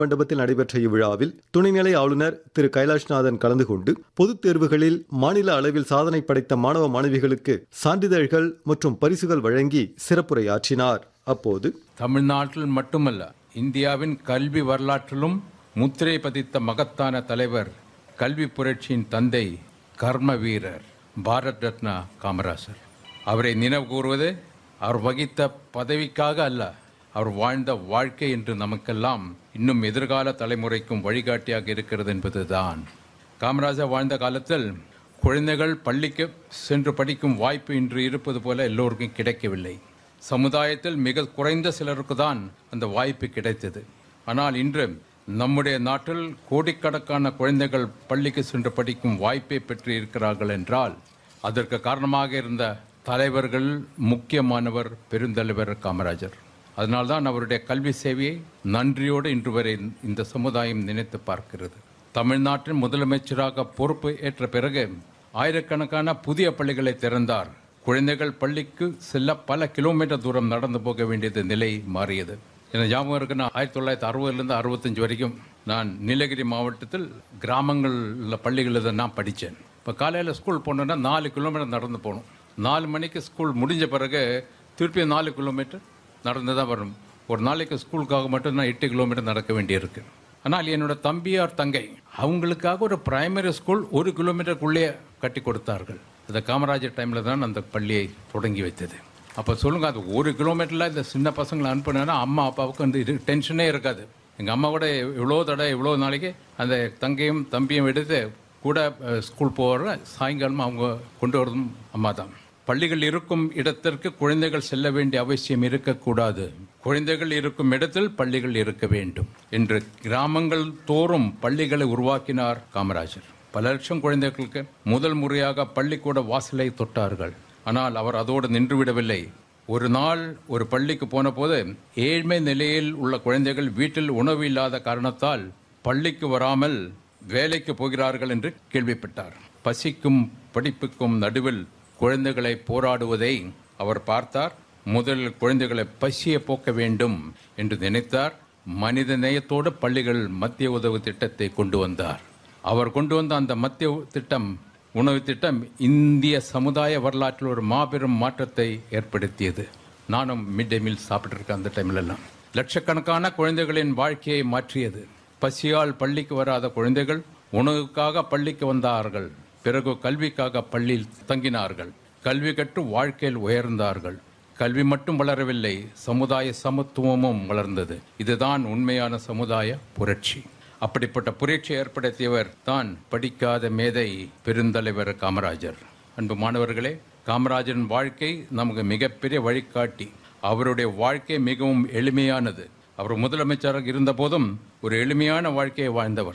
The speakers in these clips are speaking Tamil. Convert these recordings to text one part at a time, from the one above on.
மண்டபத்தில் நடைபெற்ற இவ்விழாவில் துணைநிலை ஆளுநர் திரு கைலாஷ்நாதன் கலந்து கொண்டு பொதுத் தேர்வுகளில் மாநில அளவில் சாதனை படைத்த மாணவ மாணவிகளுக்கு சான்றிதழ்கள் மற்றும் பரிசுகள் வழங்கி சிறப்புரையாற்றினார் அப்போது தமிழ்நாட்டில் மட்டுமல்ல இந்தியாவின் கல்வி வரலாற்றிலும் முத்திரை பதித்த மகத்தான தலைவர் கல்வி புரட்சியின் தந்தை கர்ம வீரர் பாரத் ரத்னா காமராசர் அவரை நினைவு கூறுவது அவர் வகித்த பதவிக்காக அல்ல அவர் வாழ்ந்த வாழ்க்கை என்று நமக்கெல்லாம் இன்னும் எதிர்கால தலைமுறைக்கும் வழிகாட்டியாக இருக்கிறது என்பதுதான் காமராஜர் வாழ்ந்த காலத்தில் குழந்தைகள் பள்ளிக்கு சென்று படிக்கும் வாய்ப்பு இன்று இருப்பது போல எல்லோருக்கும் கிடைக்கவில்லை சமுதாயத்தில் மிக குறைந்த சிலருக்கு தான் அந்த வாய்ப்பு கிடைத்தது ஆனால் இன்று நம்முடைய நாட்டில் கோடிக்கணக்கான குழந்தைகள் பள்ளிக்கு சென்று படிக்கும் வாய்ப்பை பெற்று இருக்கிறார்கள் என்றால் அதற்கு காரணமாக இருந்த தலைவர்கள் முக்கியமானவர் பெருந்தலைவர் காமராஜர் அதனால்தான் அவருடைய கல்வி சேவையை நன்றியோடு இன்று வரை இந்த சமுதாயம் நினைத்து பார்க்கிறது தமிழ்நாட்டின் முதலமைச்சராக பொறுப்பு ஏற்ற பிறகு ஆயிரக்கணக்கான புதிய பள்ளிகளை திறந்தார் குழந்தைகள் பள்ளிக்கு செல்ல பல கிலோமீட்டர் தூரம் நடந்து போக வேண்டியது நிலை மாறியது எனக்கு ஞாபகம் இருக்கு நான் ஆயிரத்தி தொள்ளாயிரத்தி அறுபதுலேருந்து அறுபத்தஞ்சு வரைக்கும் நான் நீலகிரி மாவட்டத்தில் கிராமங்களில் பள்ளிகளில் தான் நான் படித்தேன் இப்போ காலையில் ஸ்கூல் போனோன்னா நாலு கிலோமீட்டர் நடந்து போகணும் நாலு மணிக்கு ஸ்கூல் முடிஞ்ச பிறகு திருப்பி நாலு கிலோமீட்டர் நடந்து தான் வரணும் ஒரு நாளைக்கு ஸ்கூலுக்காக மட்டும் நான் எட்டு கிலோமீட்டர் நடக்க வேண்டியிருக்கு ஆனால் என்னோட தம்பியார் தங்கை அவங்களுக்காக ஒரு பிரைமரி ஸ்கூல் ஒரு கிலோமீட்டருக்குள்ளே கட்டி கொடுத்தார்கள் அந்த காமராஜர் டைமில் தான் அந்த பள்ளியை தொடங்கி வைத்தது அப்போ சொல்லுங்க அது ஒரு கிலோமீட்டரில் இந்த சின்ன பசங்களை அனுப்புனா அம்மா அப்பாவுக்கு வந்து இது டென்ஷனே இருக்காது எங்கள் அம்மா கூட இவ்வளோ தடவை இவ்வளோ நாளைக்கு அந்த தங்கையும் தம்பியும் எடுத்து கூட அஹ், ஸ்கூல் போகிற சாயங்காலமாக அவங்க கொண்டு வரதும் அம்மா தான் பள்ளிகள் இருக்கும் இடத்திற்கு குழந்தைகள் செல்ல வேண்டிய அவசியம் இருக்கக்கூடாது குழந்தைகள் இருக்கும் இடத்தில் பள்ளிகள் இருக்க வேண்டும் என்று கிராமங்கள் தோறும் பள்ளிகளை உருவாக்கினார் காமராஜர் பல லட்சம் குழந்தைகளுக்கு முதல் முறையாக பள்ளிக்கூட வாசலை தொட்டார்கள் ஆனால் அவர் அதோடு நின்றுவிடவில்லை ஒரு நாள் ஒரு பள்ளிக்கு போன போது ஏழ்மை நிலையில் உள்ள குழந்தைகள் வீட்டில் உணவு இல்லாத காரணத்தால் பள்ளிக்கு வராமல் வேலைக்கு போகிறார்கள் என்று கேள்விப்பட்டார் பசிக்கும் படிப்புக்கும் நடுவில் குழந்தைகளை போராடுவதை அவர் பார்த்தார் முதலில் குழந்தைகளை பசியை போக்க வேண்டும் என்று நினைத்தார் மனித நேயத்தோடு பள்ளிகள் மத்திய உதவு திட்டத்தை கொண்டு வந்தார் அவர் கொண்டு வந்த அந்த மத்திய திட்டம் உணவு திட்டம் இந்திய சமுதாய வரலாற்றில் ஒரு மாபெரும் மாற்றத்தை ஏற்படுத்தியது நானும் மிட் டே மீல் சாப்பிட்டிருக்கேன் அந்த டைம்ல எல்லாம் லட்சக்கணக்கான குழந்தைகளின் வாழ்க்கையை மாற்றியது பசியால் பள்ளிக்கு வராத குழந்தைகள் உணவுக்காக பள்ளிக்கு வந்தார்கள் பிறகு கல்விக்காக பள்ளியில் தங்கினார்கள் கல்வி கற்று வாழ்க்கையில் உயர்ந்தார்கள் கல்வி மட்டும் வளரவில்லை சமுதாய சமத்துவமும் வளர்ந்தது இதுதான் உண்மையான சமுதாய புரட்சி அப்படிப்பட்ட புரட்சி ஏற்படுத்தியவர் தான் படிக்காத மேதை பெருந்தலைவர் காமராஜர் அன்பு மாணவர்களே காமராஜரின் வாழ்க்கை நமக்கு மிகப்பெரிய வழிகாட்டி அவருடைய வாழ்க்கை மிகவும் எளிமையானது அவர் முதலமைச்சராக இருந்தபோதும் ஒரு எளிமையான வாழ்க்கையை வாழ்ந்தவர்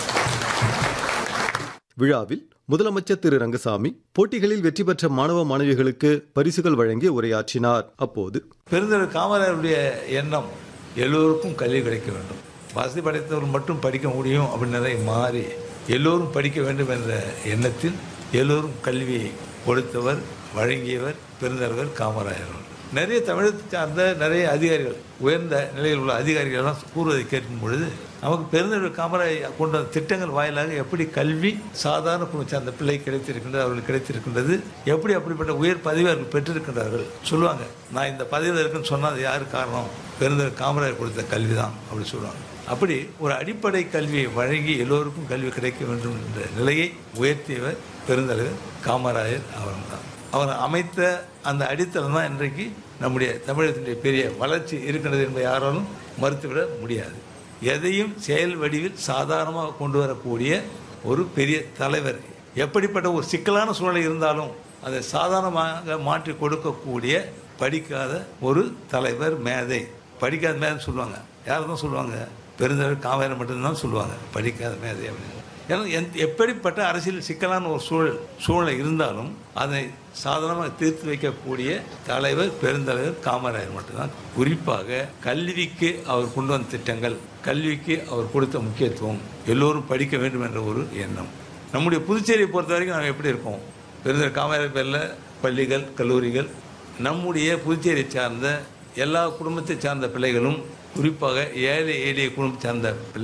விழாவில் முதலமைச்சர் திரு ரங்கசாமி போட்டிகளில் வெற்றி பெற்ற மாணவ மாணவிகளுக்கு பரிசுகள் வழங்கி உரையாற்றினார் அப்போது பெருந்தலைவர் காமராஜருடைய எண்ணம் எல்லோருக்கும் கல்வி கிடைக்க வேண்டும் வசதி படைத்தவர் மட்டும் படிக்க முடியும் அப்படின்றதை மாறி எல்லோரும் படிக்க வேண்டும் என்ற எண்ணத்தில் எல்லோரும் கல்வியை கொடுத்தவர் வழங்கியவர் பெருந்தலைவர் காமராஜர் அவர்கள். நிறைய தமிழகத்தை சார்ந்த நிறைய அதிகாரிகள் உயர்ந்த நிலையில் உள்ள அதிகாரிகள் எல்லாம் கூறுவதை கேட்கும் பொழுது நமக்கு பெருந்தலைவர் காமராஜர் கொண்ட திட்டங்கள் வாயிலாக எப்படி கல்வி சாதாரண குடும்பம் சார்ந்த பிள்ளை கிடைத்திருக்கின்றது அவர்களுக்கு கிடைத்திருக்கின்றது எப்படி அப்படிப்பட்ட உயர் பதவி அவர்கள் பெற்றிருக்கின்றார்கள் சொல்லுவாங்க நான் இந்த பதவியில் இருக்குன்னு சொன்னால் அது யாரு காரணம் பெருந்தலைவர் காமராஜர் கொடுத்த கல்வி தான் அப்படி சொல்லுவாங்க அப்படி ஒரு அடிப்படை கல்வியை வழங்கி எல்லோருக்கும் கல்வி கிடைக்க வேண்டும் என்ற நிலையை உயர்த்தியவர் பெருந்தலைவர் காமராஜர் அவர்கள் தான் அவர் அமைத்த அந்த அடித்தளம் தான் இன்றைக்கு நம்முடைய தமிழகத்தினுடைய பெரிய வளர்ச்சி இருக்கின்றது என்பதை யாராலும் மறுத்துவிட முடியாது எதையும் செயல் வடிவில் சாதாரணமாக கொண்டு வரக்கூடிய ஒரு பெரிய தலைவர் எப்படிப்பட்ட ஒரு சிக்கலான சூழ்நிலை இருந்தாலும் அதை சாதாரணமாக மாற்றி கொடுக்கக்கூடிய படிக்காத ஒரு தலைவர் மேதை படிக்காத மேதை சொல்லுவாங்க யார் தான் சொல்லுவாங்க பெருந்தலைவர் காவேரி மட்டும்தான் சொல்லுவாங்க படிக்காத மேதை அப்படின்னு ஏன்னா எந்த- எப்படிப்பட்ட அரசியல் சிக்கலான ஒரு சூழல் சூழ்நிலை இருந்தாலும் அதை சாதாரணமாக தீர்த்து வைக்கக்கூடிய தலைவர் பெருந்தலைவர் காமராஜர் மட்டும்தான் குறிப்பாக கல்விக்கு அவர் கொண்டு வந்த திட்டங்கள் கல்விக்கு அவர் கொடுத்த முக்கியத்துவம் எல்லோரும் படிக்க வேண்டும் என்ற ஒரு எண்ணம் நம்முடைய புதுச்சேரியை பொறுத்த வரைக்கும் நாம் எப்படி இருக்கோம் பெருந்தலைவர் காமராஜர் பேரில் பள்ளிகள் கல்லூரிகள் நம்முடைய புதுச்சேரியை சார்ந்த எல்லா குடும்பத்தை சார்ந்த பிள்ளைகளும் குறிப்பாக ஏழை எளிய குடும்பத்தை சேர்ந்த